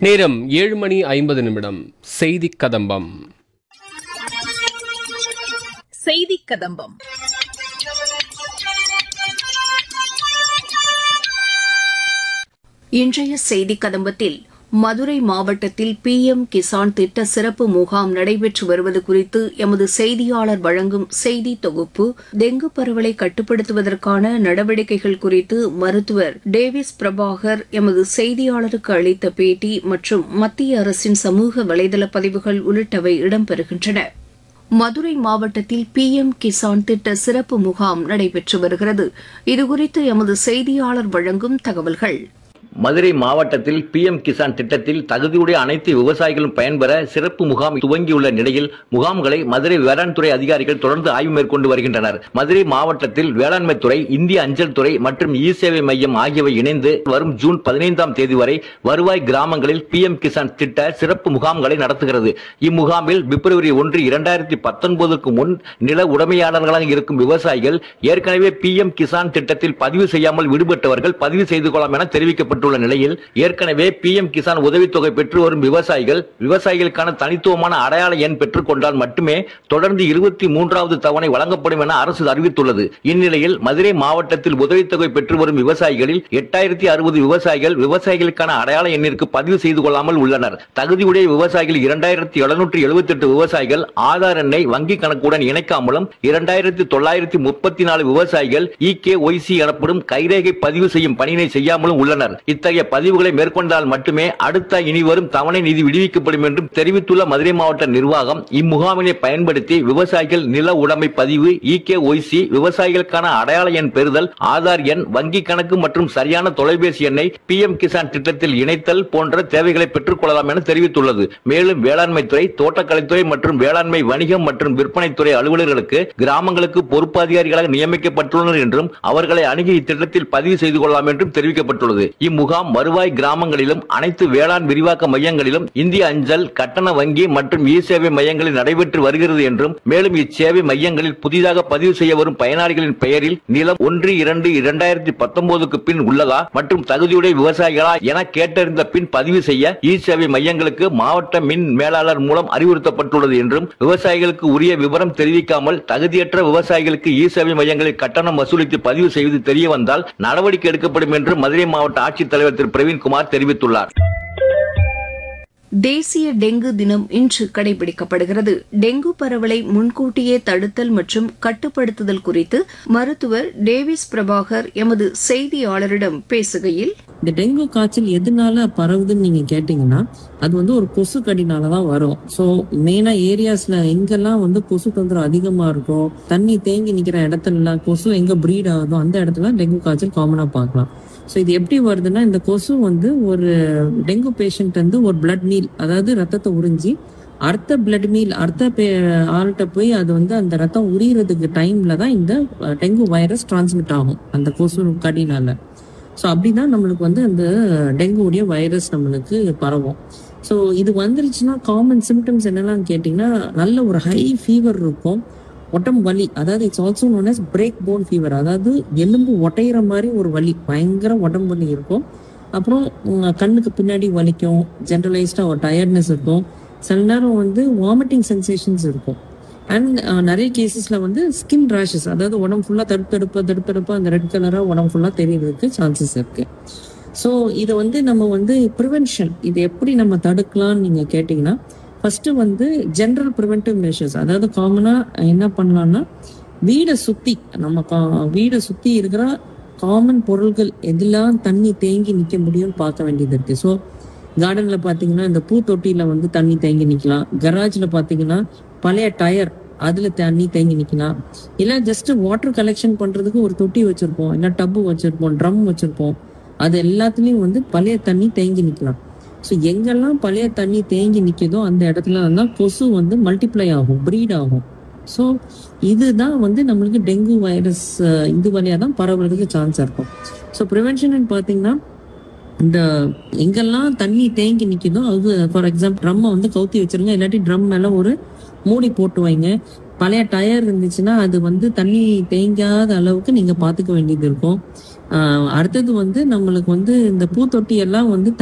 நேரம் ஏழு மணி ஐம்பது நிமிடம் செய்தி கதம்பம் செய்தி கதம்பம் இன்றைய செய்தி கதம்பத்தில் மதுரை மாவட்டத்தில் பிஎம் கிசான் திட்ட சிறப்பு முகாம் நடைபெற்று வருவது குறித்து எமது செய்தியாளர் வழங்கும் செய்தி தொகுப்பு டெங்கு பரவலை கட்டுப்படுத்துவதற்கான நடவடிக்கைகள் குறித்து மருத்துவர் டேவிஸ் பிரபாகர் எமது செய்தியாளருக்கு அளித்த பேட்டி மற்றும் மத்திய அரசின் சமூக வலைதள பதிவுகள் உள்ளிட்டவை இடம்பெறுகின்றன மதுரை மாவட்டத்தில் பிஎம் கிசான் திட்ட சிறப்பு முகாம் நடைபெற்று வருகிறது இதுகுறித்து எமது செய்தியாளர் வழங்கும் தகவல்கள் மதுரை மாவட்டத்தில் பிஎம் கிசான் திட்டத்தில் தகுதியுடைய அனைத்து விவசாயிகளும் பயன்பெற சிறப்பு முகாம் துவங்கியுள்ள நிலையில் முகாம்களை மதுரை வேளாண் துறை அதிகாரிகள் தொடர்ந்து ஆய்வு மேற்கொண்டு வருகின்றனர் மதுரை மாவட்டத்தில் வேளாண்மை துறை இந்திய அஞ்சல் துறை மற்றும் இ சேவை மையம் ஆகியவை இணைந்து வரும் ஜூன் பதினைந்தாம் தேதி வரை வருவாய் கிராமங்களில் பிஎம் கிசான் திட்ட சிறப்பு முகாம்களை நடத்துகிறது இம்முகாமில் பிப்ரவரி ஒன்று இரண்டாயிரத்தி பத்தொன்பதுக்கு முன் நில உடைமையாளர்களாக இருக்கும் விவசாயிகள் ஏற்கனவே பிஎம் கிசான் திட்டத்தில் பதிவு செய்யாமல் விடுபட்டவர்கள் பதிவு செய்து கொள்ளலாம் என தெரிவிக்கப்பட்டுள்ள நிலையில் ஏற்கனவே பிஎம் கிசான் உதவித்தொகை பெற்று வரும் விவசாயிகள் விவசாயிகளுக்கான தனித்துவமான அடையாள எண் பெற்றுக் கொண்டால் மட்டுமே தொடர்ந்து இருபத்தி மூன்றாவது தவணை வழங்கப்படும் என அரசு அறிவித்துள்ளது இந்நிலையில் மதுரை மாவட்டத்தில் உதவித்தொகை பெற்று வரும் விவசாயிகளில் எட்டாயிரத்தி அறுபது விவசாயிகள் விவசாயிகளுக்கான அடையாள எண்ணிற்கு பதிவு செய்து கொள்ளாமல் உள்ளனர் தகுதியுடைய விவசாயிகள் இரண்டாயிரத்தி எழுநூற்றி எழுபத்தி எட்டு விவசாயிகள் ஆதார் எண்ணை வங்கி கணக்குடன் இணைக்காமலும் இரண்டாயிரத்தி தொள்ளாயிரத்தி முப்பத்தி நாலு விவசாயிகள் இ கே ஒய்சி எனப்படும் கைரேகை பதிவு செய்யும் பணியினை செய்யாமலும் உள்ளனர் இத்தகைய பதிவுகளை மேற்கொண்டால் மட்டுமே அடுத்த இனிவரும் தவணை நிதி விடுவிக்கப்படும் என்றும் தெரிவித்துள்ள மதுரை மாவட்ட நிர்வாகம் இம்முகாமினை பயன்படுத்தி விவசாயிகள் நில உடைமை பதிவு இ கே ஒய்சி விவசாயிகளுக்கான அடையாள எண் பெறுதல் ஆதார் எண் வங்கி கணக்கு மற்றும் சரியான தொலைபேசி எண்ணை பி எம் கிசான் திட்டத்தில் இணைத்தல் போன்ற தேவைகளை பெற்றுக் கொள்ளலாம் என தெரிவித்துள்ளது மேலும் வேளாண்மைத்துறை தோட்டக்கலைத்துறை மற்றும் வேளாண்மை வணிகம் மற்றும் விற்பனைத்துறை அலுவலர்களுக்கு கிராமங்களுக்கு பொறுப்பு அதிகாரிகளாக நியமிக்கப்பட்டுள்ளனர் என்றும் அவர்களை அணுகி இத்திட்டத்தில் பதிவு செய்து கொள்ளலாம் என்றும் தெரிவிக்கப்பட்டுள்ளது இம்முகாம் வருவாய் கிராமங்களிலும் அனைத்து வேளாண் விரிவாக்க மையங்களிலும் இந்திய அஞ்சல் கட்டண வங்கி மற்றும் இ சேவை மையங்களில் நடைபெற்று வருகிறது என்றும் மேலும் இச்சேவை மையங்களில் புதிதாக பதிவு செய்ய வரும் பயனாளிகளின் பெயரில் நிலம் ஒன்று இரண்டு இரண்டாயிரத்தி பத்தொன்பதுக்கு பின் உள்ளதா மற்றும் தகுதியுடைய விவசாயிகளா என கேட்டறிந்த பின் பதிவு செய்ய இ சேவை மையங்களுக்கு மாவட்ட மின் மேலாளர் மூலம் அறிவுறுத்தப்பட்டுள்ளது என்றும் விவசாயிகளுக்கு உரிய விவரம் தெரிவிக்காமல் தகுதியற்ற விவசாயிகளுக்கு இ சேவை மையங்களில் கட்டணம் வசூலித்து பதிவு செய்வது தெரிய வந்தால் நடவடிக்கை எடுக்கப்படும் என்று மதுரை மாவட்ட ஆட்சித்தலைவர் திரு பிரவீன்குமார் தெரிவித்துள்ளார் தேசிய டெங்கு தினம் இன்று கடைபிடிக்கப்படுகிறது டெங்கு பரவலை முன்கூட்டியே தடுத்தல் மற்றும் கட்டுப்படுத்துதல் குறித்து மருத்துவர் டேவிஸ் பிரபாகர் எமது செய்தியாளரிடம் பேசுகையில் இந்த டெங்கு காய்ச்சல் எதனால பரவுதுன்னு நீங்க கேட்டீங்கன்னா அது வந்து ஒரு கொசு கடினால தான் வரும் ஸோ மெயினா ஏரியாஸ்ல எங்கெல்லாம் வந்து கொசு தொந்தரவு அதிகமா இருக்கும் தண்ணி தேங்கி நிக்கிற இடத்துல கொசு எங்க பிரீட் ஆகுதோ அந்த இடத்துல டெங்கு காய்ச்சல் காமனா பார்க்கலாம் ஸோ இது எப்படி வருதுன்னா இந்த கொசு வந்து ஒரு டெங்கு பேஷண்ட் வந்து ஒரு பிளட் மீல் அதாவது ரத்தத்தை உறிஞ்சி அடுத்த பிளட் மீல் அடுத்த பே ஆள்கிட்ட போய் அது வந்து அந்த ரத்தம் உரியறதுக்கு டைம்ல தான் இந்த டெங்கு வைரஸ் டிரான்ஸ்மிட் ஆகும் அந்த கொசு கடினால ஸோ அப்படிதான் நம்மளுக்கு வந்து அந்த டெங்குடைய வைரஸ் நம்மளுக்கு பரவும் ஸோ இது வந்துருச்சுன்னா காமன் சிம்டம்ஸ் என்னெல்லாம் கேட்டிங்கன்னா நல்ல ஒரு ஹை ஃபீவர் இருக்கும் உடம்பு வலி அதாவது it's also known as break bone fever அதாவது எலும்பு ஒட்டையிற மாதிரி ஒரு வலி பயங்கர உடம்பு வலி இருக்கும் அப்புறம் உம், கண்ணுக்கு பின்னாடி வலிக்கும் ஜென்ரலைஸ்டாக ஒரு டயர்ட்னஸ் இருக்கும் சில நேரம் வந்து வாமிட்டிங் சென்சேஷன்ஸ் இருக்கும் அண்ட் நிறைய கேசஸ்ல வந்து ஸ்கின் ரேஷஸ் அதாவது உடம்பு ஃபுல்லாக தடுப்பு தடுப்பு தடுப்பு தடுப்பு அந்த ரெட் கலராக உடம்பு ஃபுல்லாக தெரியறதுக்கு சான்சஸ் இருக்கு ஸோ இதை வந்து நம்ம வந்து ப்ரிவென்ஷன் இது எப்படி நம்ம தடுக்கலாம்னு நீங்கள் கேட்டிங்கன்னா ஃபர்ஸ்ட் வந்து ஜென்ரல் ப்ரிவென்டிவ் மெஷர்ஸ் அதாவது காமனாக என்ன பண்ணலாம்னா வீடை சுற்றி நம்ம கா- வீடை சுற்றி இருக்கிற காமன் பொருட்கள் எதெல்லாம் தண்ணி தேங்கி நிற்க முடியும்னு பார்க்க வேண்டியது இருக்கு ஸோ கார்டனில் பார்த்தீங்கன்னா இந்த பூத்தொட்டியில் வந்து தண்ணி தேங்கி நிற்கலாம் கராஜில் பார்த்தீங்கன்னா பழைய டயர் அதில் தண்ணி தேங்கி நிற்கலாம் இல்லை ஜஸ்ட் வாட்டர் கலெக்ஷன் பண்ணுறதுக்கு ஒரு தொட்டி வச்சுருப்போம் இல்லை டப்பு வச்சுருப்போம் ட்ரம் வச்சுருப்போம் அது எல்லாத்துலேயும் வந்து பழைய தண்ணி தேங்கி நிற்கலாம் ஸோ எங்கெல்லாம் பழைய தண்ணி தேங்கி நிற்குதோ அந்த இடத்துல தான் கொசு வந்து மல்டிப்ளை ஆகும் ப்ரீட் ஆகும் ஸோ இதுதான் வந்து நம்மளுக்கு டெங்கு வைரஸ் இது வழியாக தான் பரவுறதுக்கு சான்ஸ் இருக்கும் ஸோ ப்ரிவென்ஷன் பார்த்தீங்கன்னா இந்த எங்கெல்லாம் தண்ணி தேங்கி நிற்குதோ அது ஃபார் எக்ஸாம்பிள் ட்ரம்மை வந்து கவுத்தி வச்சிருங்க இல்லாட்டி ட்ரம் மேலே ஒரு மூடி போட்டு வைங்க பழைய டயர் இருந்துச்சுன்னா அது வந்து தண்ணி தேங்காத அளவுக்கு நீங்கள் பார்த்துக்க வேண்டியது இருக்கும் ஆஹ் அடுத்தது வந்து நம்மளுக்கு வந்து இந்த பூத்தொட்டி எல்லாம் வந்து